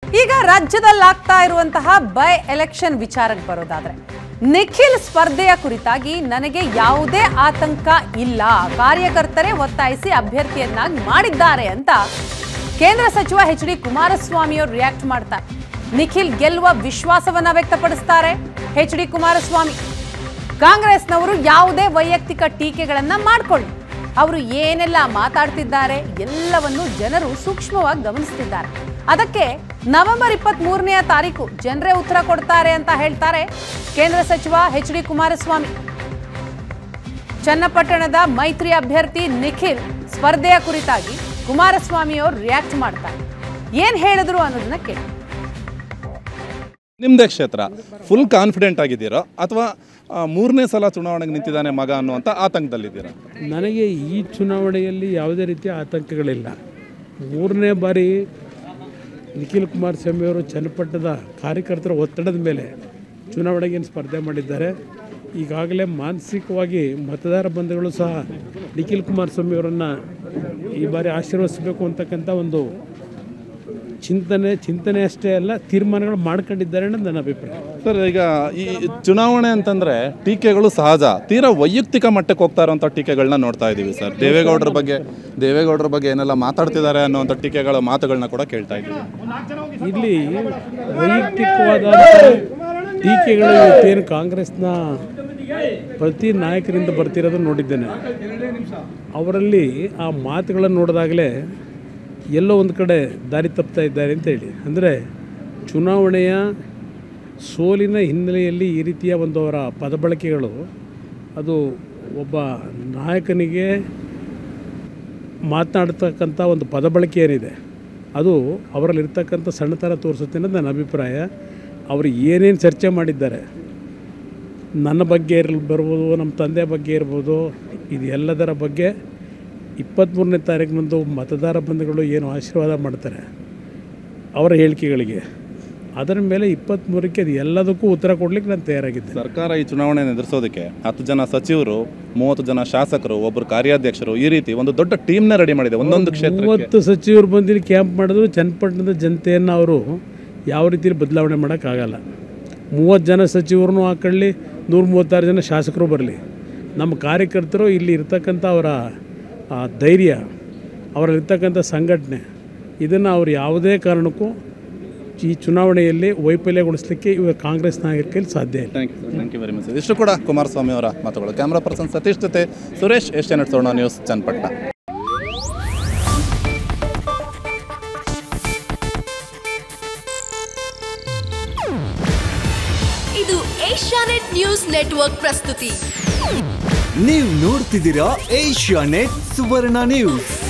ಈಗ ರಾಜ್ಯದಲ್ಲಿ ಆಗ್ತಾ ಇರುವಂತಹ ಬೈ ಎಲೆಕ್ಷನ್ ವಿಚಾರಕ್ಕೆ ಬರೋದಾದ್ರೆ ನಿಖಿಲ್ ಸ್ಪರ್ಧೆಯ ಕುರಿತಾಗಿ ನನಗೆ ಯಾವುದೇ ಆತಂಕ ಇಲ್ಲ ಕಾರ್ಯಕರ್ತರೇ ಒತ್ತಾಯಿಸಿ ಅಭ್ಯರ್ಥಿಯನ್ನಾಗಿ ಮಾಡಿದ್ದಾರೆ ಅಂತ ಕೇಂದ್ರ ಸಚಿವ ಎಚ್ ಡಿ ಕುಮಾರಸ್ವಾಮಿ ಅವರು ರಿಯಾಕ್ಟ್ ಮಾಡ್ತಾರೆ ನಿಖಿಲ್ ಗೆಲ್ಲುವ ವಿಶ್ವಾಸವನ್ನ ವ್ಯಕ್ತಪಡಿಸ್ತಾರೆ ಎಚ್ ಡಿ ಕುಮಾರಸ್ವಾಮಿ ಕಾಂಗ್ರೆಸ್ನವರು ಯಾವುದೇ ವೈಯಕ್ತಿಕ ಟೀಕೆಗಳನ್ನ ಮಾಡ್ಕೊಳ್ಳಿ ಅವರು ಏನೆಲ್ಲ ಮಾತಾಡ್ತಿದ್ದಾರೆ ಎಲ್ಲವನ್ನು ಜನರು ಸೂಕ್ಷ್ಮವಾಗಿ ಗಮನಿಸ್ತಿದ್ದಾರೆ ಅದಕ್ಕೆ ನವೆಂಬರ್ ಇಪ್ಪತ್ತ್ ಮೂರನೆಯ ತಾರೀಕು ಜನರೇ ಉತ್ತರ ಕೊಡ್ತಾರೆ ಅಂತ ಹೇಳ್ತಾರೆ ಕೇಂದ್ರ ಸಚಿವ ಎಚ್ ಡಿ ಕುಮಾರಸ್ವಾಮಿ ಚನ್ನಪಟ್ಟಣದ ಮೈತ್ರಿ ಅಭ್ಯರ್ಥಿ ನಿಖಿಲ್ ಸ್ಪರ್ಧೆಯ ಕುರಿತಾಗಿ ಕುಮಾರಸ್ವಾಮಿ ಅವರು ರಿಯಾಕ್ಟ್ ಮಾಡ್ತಾರೆ ಏನ್ ಹೇಳಿದ್ರು ಅನ್ನೋದನ್ನ ಕೇಳಿ ನಿಮ್ಮದೇ ಕ್ಷೇತ್ರ ಫುಲ್ ಕಾನ್ಫಿಡೆಂಟ್ ಆಗಿದ್ದೀರಾ ಅಥವಾ ಆ, ಮೂರನೇ ಸಲ ಚುನಾವಣೆಗೆ ನಿಂತಿದ್ದಾನೆ ಮಗ ಅನ್ನುವಂಥ ಆತಂಕದಲ್ಲಿದ್ದೀರಾ ನನಗೆ ಈ ಚುನಾವಣೆಯಲ್ಲಿ ಯಾವುದೇ ರೀತಿಯ ಆತಂಕಗಳಿಲ್ಲ ಮೂರನೇ ಬಾರಿ ನಿಖಿಲ್ ಕುಮಾರಸ್ವಾಮಿ ಅವರು ಚನ್ನಪಟ್ಟಣದ ಕಾರ್ಯಕರ್ತರ ಒತ್ತಡದ ಮೇಲೆ ಚುನಾವಣೆಗೆ ಏನು ಸ್ಪರ್ಧೆ ಮಾಡಿದ್ದಾರೆ ಈಗಾಗಲೇ ಮಾನಸಿಕವಾಗಿ ಮತದಾರ ಬಂಧುಗಳು ಸಹ ನಿಖಿಲ್ ಕುಮಾರಸ್ವಾಮಿ ಅವರನ್ನು ಈ ಬಾರಿ ಆಶೀರ್ವದಿಸಬೇಕು ಅಂತಕ್ಕಂಥ ಒಂದು ಚಿಂತನೆ ಚಿಂತನೆ ಅಷ್ಟೇ ಅಲ್ಲ ತೀರ್ಮಾನಗಳು ಮಾಡ್ಕೊಂಡಿದ್ದಾರೆ ಅನ್ನೋದು ನನ್ನ ಅಭಿಪ್ರಾಯ ಸರ್ ಈಗ ಈ ಚುನಾವಣೆ ಅಂತಂದ್ರೆ ಟೀಕೆಗಳು ಸಹಜ ತೀರಾ ವೈಯಕ್ತಿಕ ಮಟ್ಟಕ್ಕೆ ಹೋಗ್ತಾ ಇರೋಂಥ ಟೀಕೆಗಳನ್ನ ನೋಡ್ತಾ ಇದ್ದೀವಿ ಸರ್ ದೇವೇಗೌಡರ ಬಗ್ಗೆ ದೇವೇಗೌಡರ ಬಗ್ಗೆ ಏನೆಲ್ಲ ಮಾತಾಡ್ತಿದ್ದಾರೆ ಅನ್ನೋಂಥ ಟೀಕೆಗಳ ಮಾತುಗಳನ್ನ ಕೂಡ ಕೇಳ್ತಾ ಇದ್ದೀವಿ ಇಲ್ಲಿ ವೈಯಕ್ತಿಕವಾದ ಟೀಕೆಗಳು ಇವತ್ತೇನು ಕಾಂಗ್ರೆಸ್ನ ಪ್ರತಿ ನಾಯಕರಿಂದ ಬರ್ತಿರೋದನ್ನು ನೋಡಿದ್ದೇನೆ ಅವರಲ್ಲಿ ಆ ಮಾತುಗಳನ್ನು ನೋಡಿದಾಗಲೇ ಎಲ್ಲೋ ಒಂದು ಕಡೆ ದಾರಿ ತಪ್ತಾ ಇದ್ದಾರೆ ಅಂತೇಳಿ ಅಂದರೆ ಚುನಾವಣೆಯ ಸೋಲಿನ ಹಿನ್ನೆಲೆಯಲ್ಲಿ ಈ ರೀತಿಯ ಒಂದು ಅವರ ಪದಬಳಕೆಗಳು ಅದು ಒಬ್ಬ ನಾಯಕನಿಗೆ ಮಾತನಾಡ್ತಕ್ಕಂಥ ಒಂದು ಪದಬಳಕೆ ಏನಿದೆ ಅದು ಅವರಲ್ಲಿರ್ತಕ್ಕಂಥ ಸಣ್ಣತನ ತೋರಿಸುತ್ತೆ ಅನ್ನೋದು ನನ್ನ ಅಭಿಪ್ರಾಯ ಅವರು ಏನೇನು ಚರ್ಚೆ ಮಾಡಿದ್ದಾರೆ ನನ್ನ ಬಗ್ಗೆ ಇರಲ್ ಬರ್ಬೋದು ನಮ್ಮ ತಂದೆ ಬಗ್ಗೆ ಇರ್ಬೋದು ಇದು ಎಲ್ಲದರ ಬಗ್ಗೆ ಇಪ್ಪತ್ತ್ಮೂರನೇ ತಾರೀಕಿನಂದು ಮತದಾರ ಬಂಧುಗಳು ಏನು ಆಶೀರ್ವಾದ ಮಾಡ್ತಾರೆ ಅವರ ಹೇಳಿಕೆಗಳಿಗೆ ಅದರ ಮೇಲೆ ಇಪ್ಪತ್ತ್ಮೂರಕ್ಕೆ ಅದು ಎಲ್ಲದಕ್ಕೂ ಉತ್ತರ ಕೊಡ್ಲಿಕ್ಕೆ ನಾನು ತಯಾರಾಗಿದ್ದೆ ಸರ್ಕಾರ ಈ ಚುನಾವಣೆಯನ್ನು ಎದುರಿಸೋದಕ್ಕೆ ಹತ್ತು ಜನ ಸಚಿವರು ಮೂವತ್ತು ಜನ ಶಾಸಕರು ಒಬ್ಬರು ಕಾರ್ಯಾಧ್ಯಕ್ಷರು ಈ ರೀತಿ ಒಂದು ದೊಡ್ಡ ಟೀಮ್ನ ರೆಡಿ ಮಾಡಿದೆ ಒಂದೊಂದು ಕ್ಷೇತ್ರಕ್ಕೆ ಮೂವತ್ತು ಸಚಿವರು ಬಂದಿಲ್ಲಿ ಕ್ಯಾಂಪ್ ಮಾಡಿದ್ರು ಚನ್ನಪಟ್ಟಣದ ಜನತೆಯನ್ನು ಅವರು ಯಾವ ರೀತಿಯಲ್ಲಿ ಬದಲಾವಣೆ ಮಾಡೋಕ್ಕಾಗಲ್ಲ ಮೂವತ್ತು ಜನ ಸಚಿವರನ್ನು ಹಾಕೊಳ್ಳಿ ನೂರ ಮೂವತ್ತಾರು ಜನ ಶಾಸಕರು ಬರಲಿ ನಮ್ಮ ಕಾರ್ಯಕರ್ತರು ಇಲ್ಲಿ ಇರ್ತಕ್ಕಂಥ ಅವರ ಆ, ಧೈರ್ಯ ಅವರಲ್ಲಿರ್ತಕ್ಕಂಥ ಸಂಘಟನೆ ಇದನ್ನು ಅವರು ಯಾವುದೇ ಕಾರಣಕ್ಕೂ ಈ ಚುನಾವಣೆಯಲ್ಲಿ ವೈಫಲ್ಯಗೊಳಿಸಲಿಕ್ಕೆ ಇವಾಗ ಕಾಂಗ್ರೆಸ್ ನಾಯಕರಲ್ಲಿ ಸಾಧ್ಯ ಇಲ್ಲ thank you thank you very much ಇಷ್ಟು ಕೂಡ ಕುಮಾರಸ್ವಾಮಿ ಅವರ ಮಾತುಗಳು ಕ್ಯಾಮ್ರಾ ಪರ್ಸನ್ ಸತೀಶ್ ಜೊತೆ ಸುರೇಶ್ ಏಷ್ಯಾನೆಟ್ ಸೋಣ ನ್ಯೂಸ್ ಚನ್ನಪಟ್ಟಣ ಇದು ಏಷ್ಯಾನೆಟ್ ನ್ಯೂಸ್ ನೆಟ್ವರ್ಕ್ ಪ್ರಸ್ತುತಿ ನೀವು ನೋಡ್ತಿದ್ದೀರಾ ಏಷ್ಯಾ ನೆಟ್ ಸುವರ್ಣ ನ್ಯೂಸ್